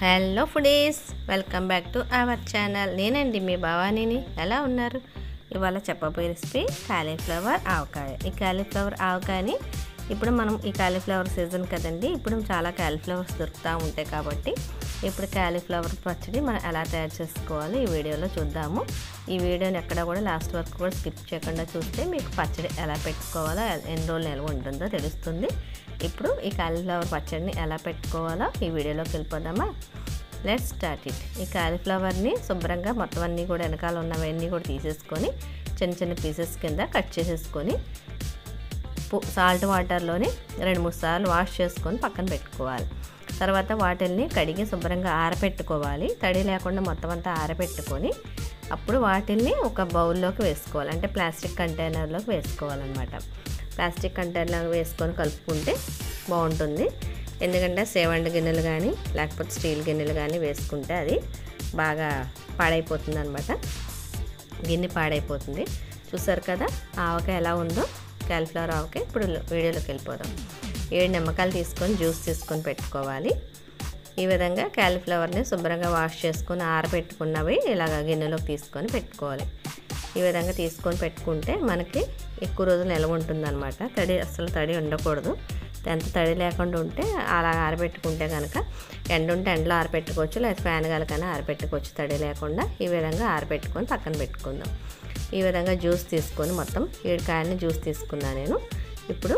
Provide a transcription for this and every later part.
hello foodies welcome back to our channel నేనండి మీ భవానీని ఎలా ఉన్నారు ఇవాళ చెప్పబోయే రెసిపీ కాలీఫ్లవర్ ఆవకాయ ఈ కాలీఫ్లవర్ ఆవకాయని ఇప్పుడు మనం ఈ కాలీఫ్లవర్ సీజన్ కదండి ఇప్పుడు చాలా కాలీఫ్లవర్స్ దొరుకుతూ ఉంటాయి కాబట్టి ఇప్పుడు కాలీఫ్లవర్ పచ్చడి మనం ఎలా తయారు చేసుకోవాలి ఈ వీడియోలో చూద్దాము ఈ వీడియోని ఎక్కడ కూడా లాస్ట్ వరకు కూడా స్కిప్ చేయకుండా చూస్తే మీకు పచ్చడి ఎలా పెట్టుకోవాలో ఎన్ని రోజులు నిల్వ ఉంటుందో తెలుస్తుంది ఇప్పుడు ఈ కాలీఫ్లవర్ పచ్చడిని ఎలా పెట్టుకోవాలో ఈ వీడియోలోకి వెళ్ళిపోదామా లెట్ స్టార్ట్ ఇట్ ఈ కాలీఫ్లవర్ని శుభ్రంగా మొత్తం అన్నీ కూడా వెనకాల ఉన్నవన్నీ కూడా తీసేసుకొని చిన్న చిన్న పీసెస్ కింద కట్ చేసేసుకొని సాల్ట్ వాటర్లోని రెండు మూడు సార్లు వాష్ చేసుకొని పక్కన పెట్టుకోవాలి తర్వాత వాటిల్ని కడిగి శుభ్రంగా ఆరబెట్టుకోవాలి తడి లేకుండా మొత్తం అంతా ఆరబెట్టుకొని అప్పుడు వాటిల్ని ఒక బౌల్లోకి వేసుకోవాలి అంటే ప్లాస్టిక్ కంటైనర్లోకి వేసుకోవాలన్నమాట ప్లాస్టిక్ కంటైనర్ వేసుకొని కలుపుకుంటే బాగుంటుంది ఎందుకంటే సేవండి గిన్నెలు కానీ లేకపోతే స్టీల్ గిన్నెలు కానీ వేసుకుంటే అది బాగా పాడైపోతుంది అనమాట గిన్నె పాడైపోతుంది చూసారు కదా ఆవకాయ ఎలా ఉందో క్యాలిఫ్లవర్ ఆవకాయ ఇప్పుడు వీడియోలోకి వెళ్ళిపోదాం ఏడు నిమ్మకాయలు తీసుకొని జ్యూస్ తీసుకొని పెట్టుకోవాలి ఈ విధంగా క్యాలీఫ్లవర్ని శుభ్రంగా వాష్ చేసుకొని ఆరబెట్టుకున్నవి ఇలాగ గిన్నెలోకి తీసుకొని పెట్టుకోవాలి ఈ విధంగా తీసుకొని పెట్టుకుంటే మనకి ఎక్కువ రోజులు నిల్వ ఉంటుందన్నమాట తడి అసలు తడి ఉండకూడదు ఎంత తడి లేకుండా ఉంటే అలా ఆరబెట్టుకుంటే కనుక ఎండ ఉంటే ఎండలో ఆరబెట్టుకోవచ్చు లేదా ఫ్యాన్ గాలికైనా ఆరబెట్టుకోవచ్చు తడి లేకుండా ఈ విధంగా ఆరబెట్టుకొని పక్కన పెట్టుకుందాం ఈ విధంగా జ్యూస్ తీసుకొని మొత్తం ఏడు కాయలని జ్యూస్ తీసుకున్నాను నేను ఇప్పుడు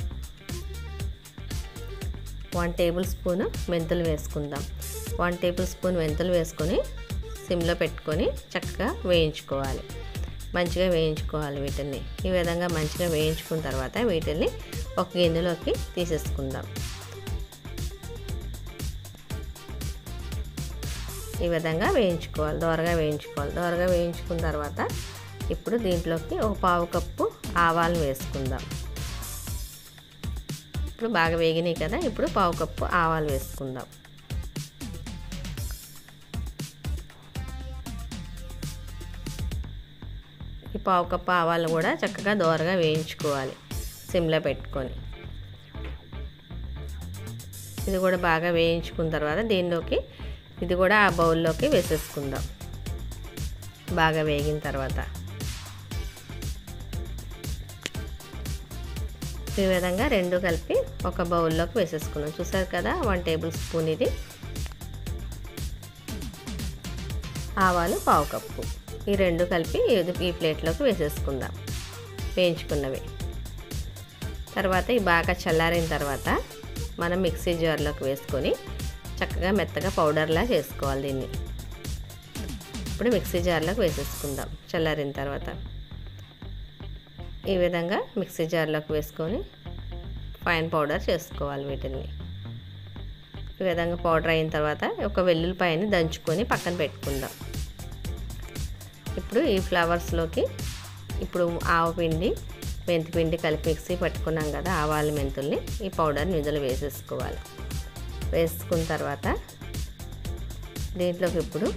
వన్ టేబుల్ స్పూన్ మెంతులు వేసుకుందాం వన్ టేబుల్ స్పూన్ మెంతులు వేసుకొని సిమ్లో పెట్టుకొని చక్కగా వేయించుకోవాలి మంచిగా వేయించుకోవాలి వీటిని ఈ విధంగా మంచిగా వేయించుకున్న తర్వాత వీటిని ఒక గిన్నెలోకి తీసేసుకుందాం ఈ విధంగా వేయించుకోవాలి దోరగా వేయించుకోవాలి దోరగా వేయించుకున్న తర్వాత ఇప్పుడు దీంట్లోకి ఒక పావు కప్పు ఆవాలు వేసుకుందాం ఇప్పుడు బాగా వేగినాయి కదా ఇప్పుడు పావు కప్పు ఆవాలు వేసుకుందాం ఈ పావు కప్పు ఆవాలు కూడా చక్కగా దోరగా వేయించుకోవాలి సిమ్లో పెట్టుకొని ఇది కూడా బాగా వేయించుకున్న తర్వాత దీనిలోకి ఇది కూడా ఆ బౌల్లోకి వేసేసుకుందాం బాగా వేగిన తర్వాత ఈ విధంగా రెండు కలిపి ఒక బౌల్లోకి వేసేసుకున్నాం చూసారు కదా వన్ టేబుల్ స్పూన్ ఇది ఆవాలు పావు కప్పు ఈ రెండు కలిపి ఈ ప్లేట్లోకి వేసేసుకుందాం వేయించుకున్నవి తర్వాత ఈ బాగా చల్లారిన తర్వాత మనం మిక్సీ జార్లోకి వేసుకొని చక్కగా మెత్తగా పౌడర్లా చేసుకోవాలి దీన్ని ఇప్పుడు మిక్సీ జార్లోకి వేసేసుకుందాం చల్లారిన తర్వాత ఈ విధంగా మిక్సీ జార్లోకి వేసుకొని ఫైన్ పౌడర్ చేసుకోవాలి వీటిని ఈ విధంగా పౌడర్ అయిన తర్వాత ఒక వెల్లుల్లిపాయని దంచుకొని పక్కన పెట్టుకుందాం ఇప్పుడు ఈ ఫ్లవర్స్లోకి ఇప్పుడు ఆవు పిండి మెంతి పిండి కలిపి మిక్సీ పట్టుకున్నాం కదా ఆవాల మెంతుల్ని ఈ పౌడర్ని ఇందులో వేసేసుకోవాలి వేసుకున్న తర్వాత దీంట్లోకి ఇప్పుడు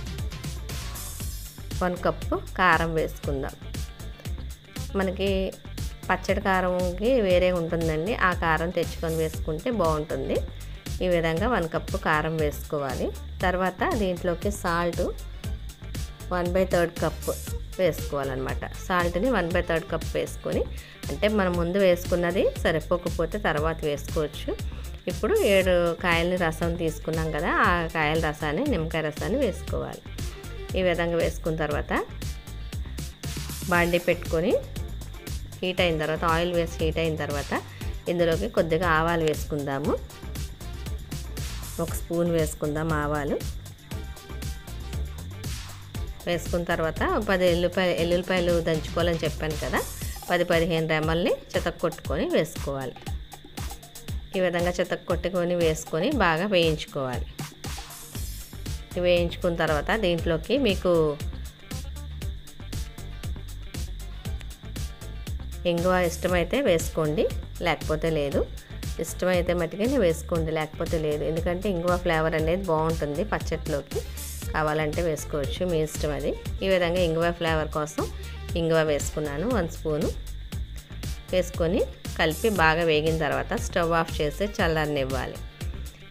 వన్ కప్పు కారం వేసుకుందాం మనకి పచ్చడి కారంకి వేరే ఉంటుందండి ఆ కారం తెచ్చుకొని వేసుకుంటే బాగుంటుంది ఈ విధంగా వన్ కప్పు కారం వేసుకోవాలి తర్వాత దీంట్లోకి salt one by third cup వేసుకోవాలన్నమాట సాల్ట్ని వన్ బై థర్డ్ కప్ వేసుకొని అంటే మనం ముందు వేసుకున్నది సరిపోకపోతే తర్వాత వేసుకోవచ్చు ఇప్పుడు ఏడు కాయలని రసం తీసుకున్నాం కదా ఆ కాయల రసాన్ని నిమ్మకాయ రసాన్ని వేసుకోవాలి ఈ విధంగా వేసుకున్న తర్వాత బాండీ పెట్టుకొని హీట్ అయిన తర్వాత ఆయిల్ వేసి హీట్ అయిన తర్వాత ఇందులోకి కొద్దిగా ఆవాలు వేసుకుందాము ఒక స్పూన్ వేసుకుందాం ఆవాలు వేసుకున్న తర్వాత పది ఎల్లుపాయ ఎల్లుల్లిపాయలు దంచుకోవాలని చెప్పాను కదా పది పదిహేను రెమ్మల్ని చెతక్ కొట్టుకొని వేసుకోవాలి ఈ విధంగా చెతక్ కొట్టుకొని వేసుకొని బాగా వేయించుకోవాలి వేయించుకున్న తర్వాత దీంట్లోకి మీకు ఇంగువ ఇష్టమైతే వేసుకోండి లేకపోతే లేదు ఇష్టమైతే మట్టుకే వేసుకోండి లేకపోతే లేదు ఎందుకంటే ఇంగువ ఫ్లేవర్ అనేది బాగుంటుంది పచ్చట్లోకి కావాలంటే వేసుకోవచ్చు మీ ఇష్టం అది ఈ విధంగా ఇంగువ ఫ్లేవర్ కోసం ఇంగువ వేసుకున్నాను వన్ స్పూను వేసుకొని కలిపి బాగా వేగిన తర్వాత స్టవ్ ఆఫ్ చేసి చల్లారనివ్వాలి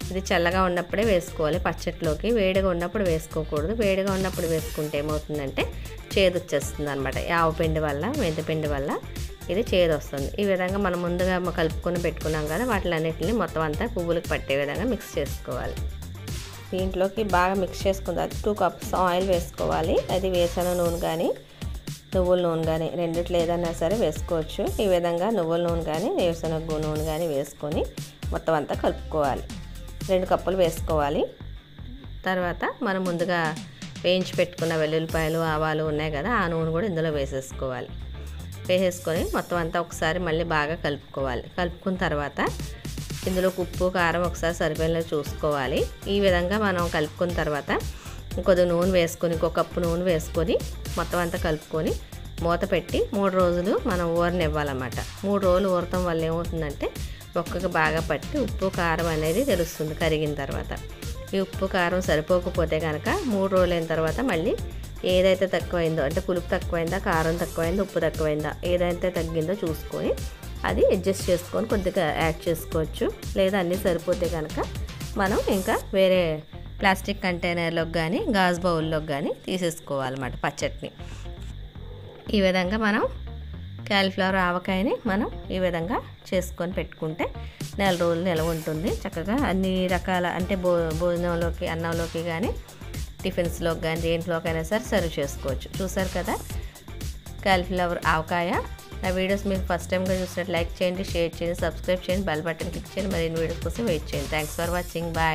ఇది చల్లగా ఉన్నప్పుడే వేసుకోవాలి పచ్చట్లోకి వేడిగా ఉన్నప్పుడు వేసుకోకూడదు వేడిగా ఉన్నప్పుడు వేసుకుంటే ఏమవుతుందంటే చేదు వచ్చేస్తుంది అనమాట ఆవు పిండి వల్ల మెంతిపిండి వల్ల ఇది చేదు వస్తుంది ఈ విధంగా మనం ముందుగా కలుపుకొని పెట్టుకున్నాం కదా వాటిలన్నిటిని మొత్తం అంతా పువ్వులకు పట్టే విధంగా మిక్స్ చేసుకోవాలి దీంట్లోకి బాగా మిక్స్ చేసుకున్న తర్వాత టూ కప్స్ ఆయిల్ వేసుకోవాలి అది వేసిన నూనె కానీ నువ్వుల నూనె కానీ రెండిట్లో ఏదైనా సరే వేసుకోవచ్చు ఈ విధంగా నువ్వుల నూనె కానీ వేరుశనగ నూనె కానీ వేసుకొని మొత్తం అంతా కలుపుకోవాలి రెండు కప్పులు వేసుకోవాలి తర్వాత మనం ముందుగా వేయించి పెట్టుకున్న వెల్లుల్లిపాయలు ఆవాలు ఉన్నాయి కదా ఆ నూనె కూడా ఇందులో వేసేసుకోవాలి వేసేసుకొని మొత్తం అంతా ఒకసారి మళ్ళీ బాగా కలుపుకోవాలి కలుపుకున్న తర్వాత ఇందులో ఉప్పు కారం ఒకసారి సరిపోయేలా చూసుకోవాలి ఈ విధంగా మనం కలుపుకున్న తర్వాత కొద్ది నూనె వేసుకొని ఇంకో కప్పు నూనె వేసుకొని మొత్తం అంతా కలుపుకొని మూత పెట్టి మూడు రోజులు మనం ఊరనివ్వాలన్నమాట మూడు రోజులు ఊరటం వల్ల ఏమవుతుందంటే మొక్కకు బాగా పట్టి ఉప్పు కారం అనేది తెలుస్తుంది కరిగిన తర్వాత ఈ ఉప్పు కారం సరిపోకపోతే కనుక మూడు రోజులు అయిన తర్వాత మళ్ళీ ఏదైతే తక్కువైందో అంటే పులుపు తక్కువైందా కారం తక్కువైందా ఉప్పు తక్కువైందా ఏదైతే తగ్గిందో చూసుకొని అది అడ్జస్ట్ చేసుకొని కొద్దిగా యాడ్ చేసుకోవచ్చు లేదా అన్నీ సరిపోతే కనుక మనం ఇంకా వేరే ప్లాస్టిక్ కంటైనర్లోకి కానీ గాజు బౌల్లోకి కానీ తీసేసుకోవాలన్నమాట పచ్చడిని ఈ విధంగా మనం క్యాలీఫ్లవర్ ఆవకాయని మనం ఈ విధంగా చేసుకొని పెట్టుకుంటే నెల రోజులు నిల్వ ఉంటుంది చక్కగా అన్ని రకాల అంటే భో భోజనంలోకి అన్నంలోకి కానీ టిఫిన్స్లోకి కానీ దేంట్లోకైనా సరే సర్వ్ చేసుకోవచ్చు చూసారు కదా క్యాలీఫ్లవర్ ఆవకాయ నా వీడియోస్ మీకు ఫస్ట్ టైంగా చూసినట్టు లైక్ చేయండి షేర్ చేయండి సబ్స్క్రైబ్ చేయండి బెల్ బటన్ క్లిక్ చేయండి మరిన్ని వీడియోస్ కోసం వెయిట్ చేయండి థ్యాంక్స్ ఫర్ వాచింగ్ బాయ్